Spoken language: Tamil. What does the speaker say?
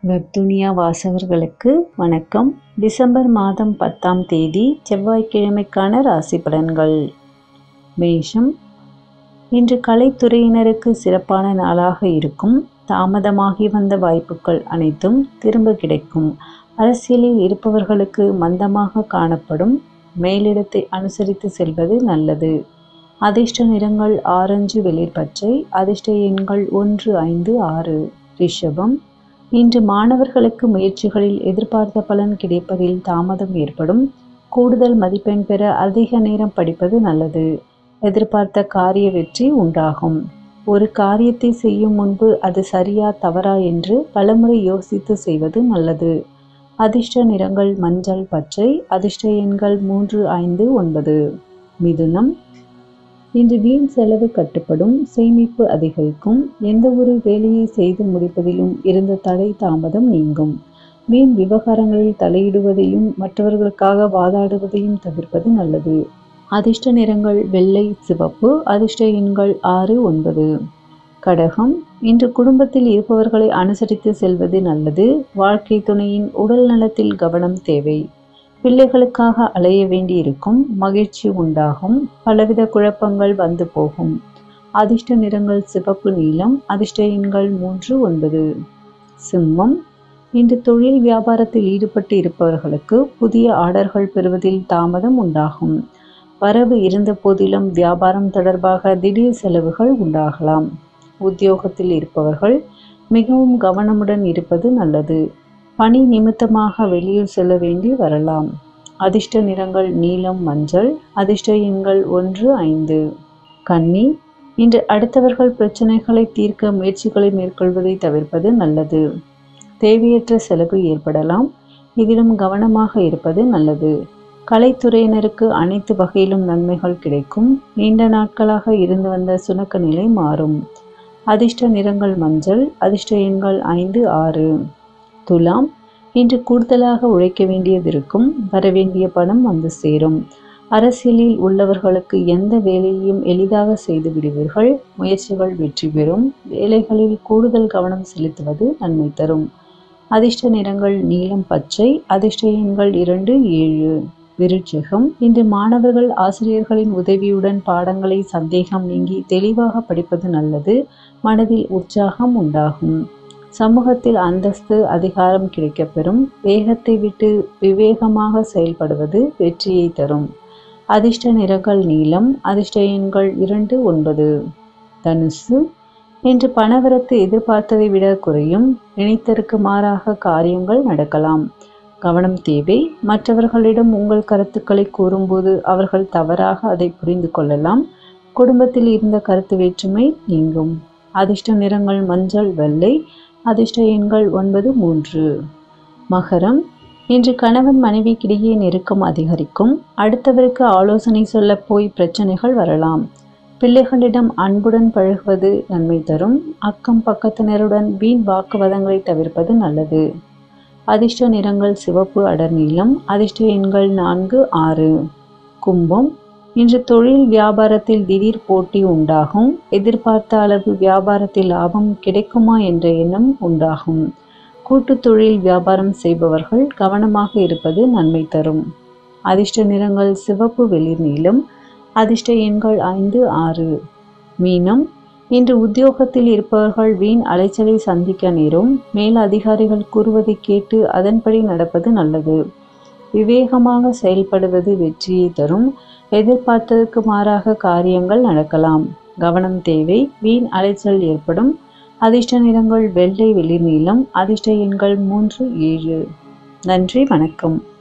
வெப்துனியா வாசகர்களுக்கு வணக்கம் டிசம்பர் மாதம் பத்தாம் தேதி செவ்வாய்க்கிழமைக்கான ராசி பலன்கள் மேஷம் இன்று கலைத்துறையினருக்கு சிறப்பான நாளாக இருக்கும் தாமதமாகி வந்த வாய்ப்புகள் அனைத்தும் திரும்ப கிடைக்கும் அரசியலில் இருப்பவர்களுக்கு மந்தமாக காணப்படும் மேலிடத்தை அனுசரித்து செல்வது நல்லது அதிர்ஷ்ட நிறங்கள் ஆரஞ்சு வெளிர் பச்சை அதிர்ஷ்ட எண்கள் ஒன்று ஐந்து ஆறு ரிஷபம் இன்று மாணவர்களுக்கு முயற்சிகளில் எதிர்பார்த்த பலன் கிடைப்பதில் தாமதம் ஏற்படும் கூடுதல் மதிப்பெண் பெற அதிக நேரம் படிப்பது நல்லது எதிர்பார்த்த காரிய வெற்றி உண்டாகும் ஒரு காரியத்தை செய்யும் முன்பு அது சரியா தவறா என்று பலமுறை யோசித்து செய்வது நல்லது அதிர்ஷ்ட நிறங்கள் மஞ்சள் பச்சை அதிர்ஷ்ட எண்கள் மூன்று ஐந்து ஒன்பது மிதுனம் இன்று வீண் செலவு கட்டுப்படும் சேமிப்பு அதிகரிக்கும் எந்த ஒரு வேலையை செய்து முடிப்பதிலும் இருந்த தடை தாமதம் நீங்கும் வீண் விவகாரங்களில் தலையிடுவதையும் மற்றவர்களுக்காக வாதாடுவதையும் தவிர்ப்பது நல்லது அதிர்ஷ்ட நிறங்கள் வெள்ளை சிவப்பு அதிர்ஷ்ட எண்கள் ஆறு ஒன்பது கடகம் இன்று குடும்பத்தில் இருப்பவர்களை அனுசரித்து செல்வது நல்லது வாழ்க்கை துணையின் உடல் நலத்தில் கவனம் தேவை பிள்ளைகளுக்காக அலைய வேண்டியிருக்கும் மகிழ்ச்சி உண்டாகும் பலவித குழப்பங்கள் வந்து போகும் அதிர்ஷ்ட நிறங்கள் சிவப்பு நீலம் அதிர்ஷ்ட எண்கள் மூன்று ஒன்பது சிம்மம் இன்று தொழில் வியாபாரத்தில் ஈடுபட்டு இருப்பவர்களுக்கு புதிய ஆர்டர்கள் பெறுவதில் தாமதம் உண்டாகும் வரவு இருந்த போதிலும் வியாபாரம் தொடர்பாக திடீர் செலவுகள் உண்டாகலாம் உத்தியோகத்தில் இருப்பவர்கள் மிகவும் கவனமுடன் இருப்பது நல்லது பணி நிமித்தமாக வெளியில் செல்ல வேண்டி வரலாம் அதிர்ஷ்ட நிறங்கள் நீலம் மஞ்சள் அதிர்ஷ்ட எண்கள் ஒன்று ஐந்து கன்னி இன்று அடுத்தவர்கள் பிரச்சனைகளை தீர்க்க முயற்சிகளை மேற்கொள்வதை தவிர்ப்பது நல்லது தேவையற்ற செலவு ஏற்படலாம் இதிலும் கவனமாக இருப்பது நல்லது கலைத்துறையினருக்கு அனைத்து வகையிலும் நன்மைகள் கிடைக்கும் நீண்ட நாட்களாக இருந்து வந்த சுணக்க நிலை மாறும் அதிர்ஷ்ட நிறங்கள் மஞ்சள் அதிர்ஷ்ட எண்கள் ஐந்து ஆறு துலாம் இன்று கூடுதலாக உழைக்க வேண்டியதிருக்கும் வரவேண்டிய பணம் வந்து சேரும் அரசியலில் உள்ளவர்களுக்கு எந்த வேலையையும் எளிதாக செய்து விடுவீர்கள் முயற்சிகள் வெற்றி பெறும் வேலைகளில் கூடுதல் கவனம் செலுத்துவது நன்மை தரும் அதிர்ஷ்ட நிறங்கள் நீலம் பச்சை அதிர்ஷ்ட எண்கள் இரண்டு ஏழு விருட்சகம் இன்று மாணவர்கள் ஆசிரியர்களின் உதவியுடன் பாடங்களை சந்தேகம் நீங்கி தெளிவாக படிப்பது நல்லது மனதில் உற்சாகம் உண்டாகும் சமூகத்தில் அந்தஸ்து அதிகாரம் கிடைக்கப்பெறும் வேகத்தை விட்டு விவேகமாக செயல்படுவது வெற்றியை தரும் அதிர்ஷ்ட நிறங்கள் நீலம் அதிர்ஷ்ட எண்கள் இரண்டு ஒன்பது தனுசு இன்று பணவரத்து எதிர்பார்த்ததை விட குறையும் நினைத்தற்கு மாறாக காரியங்கள் நடக்கலாம் கவனம் தேவை மற்றவர்களிடம் உங்கள் கருத்துக்களை கூறும்போது அவர்கள் தவறாக அதை புரிந்து கொள்ளலாம் குடும்பத்தில் இருந்த கருத்து வேற்றுமை நீங்கும் அதிர்ஷ்ட நிறங்கள் மஞ்சள் வெள்ளை அதிர்ஷ்ட எண்கள் ஒன்பது மூன்று மகரம் இன்று கணவன் மனைவிக்கிடையே நெருக்கம் அதிகரிக்கும் அடுத்தவருக்கு ஆலோசனை சொல்ல போய் பிரச்சனைகள் வரலாம் பிள்ளைகளிடம் அன்புடன் பழகுவது நன்மை தரும் அக்கம் பக்கத்தினருடன் வீண் வாக்குவாதங்களை தவிர்ப்பது நல்லது அதிர்ஷ்ட நிறங்கள் சிவப்பு அடர் நீளம் அதிர்ஷ்ட எண்கள் நான்கு ஆறு கும்பம் இன்று தொழில் வியாபாரத்தில் திடீர் போட்டி உண்டாகும் எதிர்பார்த்த அளவு வியாபாரத்தில் லாபம் கிடைக்குமா என்ற எண்ணம் உண்டாகும் கூட்டு தொழில் வியாபாரம் செய்பவர்கள் கவனமாக இருப்பது நன்மை தரும் அதிர்ஷ்ட நிறங்கள் சிவப்பு வெளிர் நீளம் அதிர்ஷ்ட எண்கள் ஐந்து ஆறு மீனம் இன்று உத்தியோகத்தில் இருப்பவர்கள் வீண் அலைச்சலை சந்திக்க நேரும் மேல் அதிகாரிகள் கூறுவதை கேட்டு அதன்படி நடப்பது நல்லது விவேகமாக செயல்படுவது வெற்றியை தரும் எதிர்பார்த்ததற்கு மாறாக காரியங்கள் நடக்கலாம் கவனம் தேவை வீண் அலைச்சல் ஏற்படும் அதிர்ஷ்ட நிறங்கள் வெள்ளை வெளிர் நீளம் அதிர்ஷ்ட எண்கள் மூன்று ஏழு நன்றி வணக்கம்